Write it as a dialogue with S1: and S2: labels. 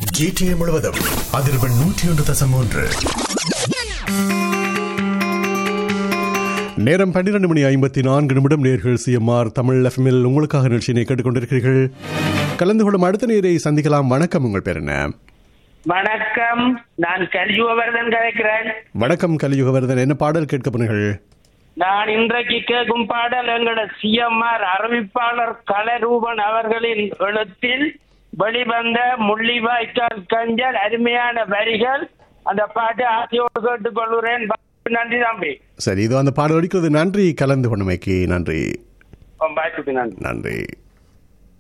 S1: GTA முழுவதும் அதிர்வெண் நூற்றி ஒன்று தசம் மூன்று
S2: நேரம் பன்னிரண்டு மணி ஐம்பத்தி நான்கு நிமிடம் நேர்கள் சிஎம்ஆர் தமிழ் எஃப்எம்எல் உங்களுக்காக நிகழ்ச்சியினை கேட்டுக்கொண்டிருக்கிறீர்கள் கலந்து கொள்ளும் அடுத்த நேரை சந்திக்கலாம் வணக்கம் உங்கள் பேர் என்ன
S3: வணக்கம் நான் கலியுகவர்தன் கதைக்கிறேன்
S2: வணக்கம் கலியுகவர்தன் என்ன பாடல் கேட்க போனீர்கள்
S3: நான் இன்றைக்கு கேட்கும் பாடல் எங்களோட சிஎம்ஆர் அறிவிப்பாளர் கலரூபன் அவர்களின் எழுத்தில் வெளிவந்த முள்ளிவாய்க்கால் கஞ்சல் அருமையான வரிகள் அந்த பாட்டு ஆசையோடு கேட்டுக் கொள்கிறேன் நன்றி தம்பி
S2: சரி இதோ அந்த பாடல் ஒழிக்கிறது நன்றி கலந்து கொண்டமைக்கு நன்றி
S3: பாய்க்கு நன்றி
S2: நன்றி